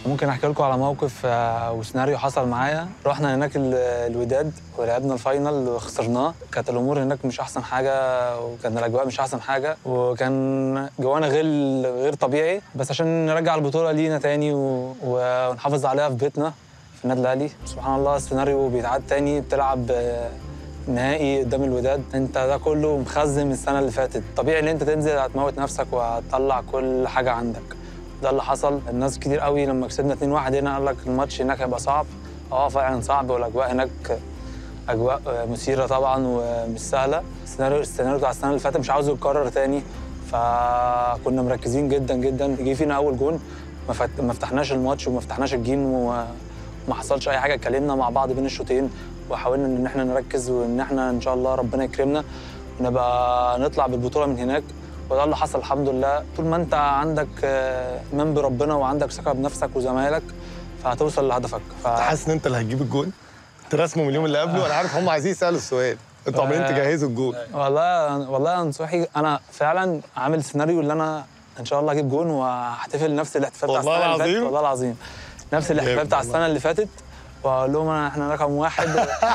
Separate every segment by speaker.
Speaker 1: ممكن احكي لكم على موقف آه، وسيناريو حصل معايا رحنا هناك ال- الوداد ولعبنا الفاينل وخسرناه كانت الامور هناك مش احسن حاجه وكان الاجواء مش احسن حاجه وكان جوانا غل غير طبيعي بس عشان نرجع البطوله لينا تاني و- ونحافظ عليها في بيتنا في النادي الاهلي سبحان الله السيناريو بيتعاد تاني بتلعب آه، نهائي قدام الوداد انت ده كله مخزن من السنه اللي فاتت طبيعي ان انت تنزل هتموت نفسك وهتطلع كل حاجه عندك ده اللي حصل الناس كتير قوي لما كسبنا 2-1 هنا قال لك الماتش هناك هيبقى صعب اه فعلا صعب والاجواء هناك اجواء مثيره طبعا ومش سهله السيناريو السيناريو بتاع السنه اللي فاتت مش عاوزه يتكرر تاني فكنا مركزين جدا جدا جه فينا اول جون ما, فت... ما فتحناش الماتش وما فتحناش الجيم وما ما حصلش اي حاجه اتكلمنا مع بعض بين الشوطين وحاولنا ان احنا نركز وان احنا ان شاء الله ربنا يكرمنا ونبقى نطلع بالبطوله من هناك وده اللي حصل الحمد لله طول ما انت عندك آه، ايمان بربنا وعندك ثقه بنفسك وزمايلك فهتوصل لهدفك ف...
Speaker 2: انت حاسس ان انت اللي هتجيب الجون انت رسمه من اليوم اللي قبله انا عارف هم عايزين يسالوا السؤال انتوا عمالين تجهزوا الجون
Speaker 1: والله والله يا نصوحي انا فعلا عامل سيناريو اللي انا ان شاء الله اجيب جون وهحتفل نفس الاحتفال بتاع
Speaker 2: والله
Speaker 1: السنه اللي فاتت
Speaker 2: العظيم؟
Speaker 1: والله العظيم نفس الاحتفال
Speaker 2: جامد
Speaker 1: بتاع
Speaker 2: والله.
Speaker 1: السنه اللي فاتت واقول لهم أنا- احنا رقم واحد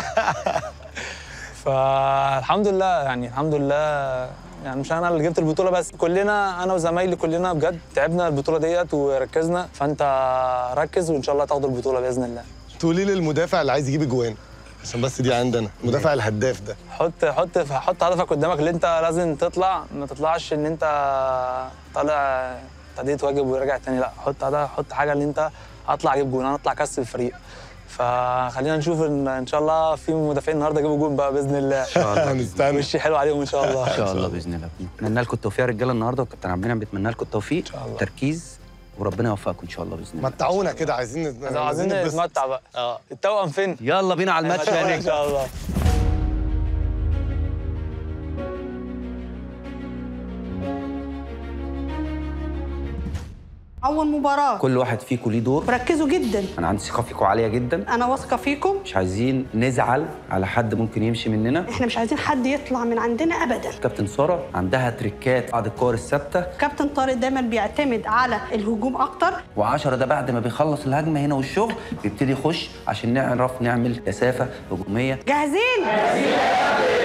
Speaker 1: فالحمد لله يعني الحمد لله يعني مش انا اللي جبت البطوله بس كلنا انا وزمايلي كلنا بجد تعبنا البطوله ديت وركزنا فانت ركز وان شاء الله تاخد البطوله باذن الله
Speaker 2: تقولي لي للمدافع اللي عايز يجيب اجوان عشان بس دي عندنا المدافع الهداف ده
Speaker 1: حط حط حط هدفك قدامك اللي انت لازم تطلع ما تطلعش ان انت طالع ابتديت واجب وراجع تاني لا حط هدف حط حاجه اللي انت هطلع اجيب جون انا اطلع كسب الفريق فخلينا نشوف ان ان شاء الله في مدافعين النهارده يجيبوا جون بقى باذن الله
Speaker 2: هنستنى
Speaker 1: وش حلو عليهم ان شاء الله
Speaker 3: ان شاء الله باذن الله اتمنى لكم التوفيق يا رجاله النهارده والكابتن عبد المنعم بيتمنى لكم التوفيق
Speaker 1: شاء الله.
Speaker 3: تركيز وربنا يوفقكم ان شاء الله باذن الله
Speaker 2: متعونا كده عايزين نت-
Speaker 1: عايزين
Speaker 2: نتبسط.
Speaker 1: نتمتع بقى
Speaker 2: اه
Speaker 1: التوأم فين؟
Speaker 3: يلا بينا على الماتش يا
Speaker 1: ان
Speaker 3: نجم
Speaker 1: شاء الله
Speaker 4: أول مباراة
Speaker 3: كل واحد فيكم ليه دور
Speaker 4: ركزوا جدا
Speaker 3: انا عندي ثقه فيكم عاليه جدا
Speaker 4: أنا واثقة فيكم
Speaker 3: مش عايزين نزعل على حد ممكن يمشي مننا
Speaker 4: إحنا مش عايزين حد يطلع من عندنا أبدا
Speaker 3: كابتن ساره عندها تريكات بعد الكور الثابته
Speaker 4: كابتن طارق دايما بيعتمد على الهجوم أكتر
Speaker 3: و10 ده بعد ما بيخلص الهجمه هنا والشغل بيبتدي يخش عشان نعرف نعمل كثافه هجوميه
Speaker 4: جاهزين؟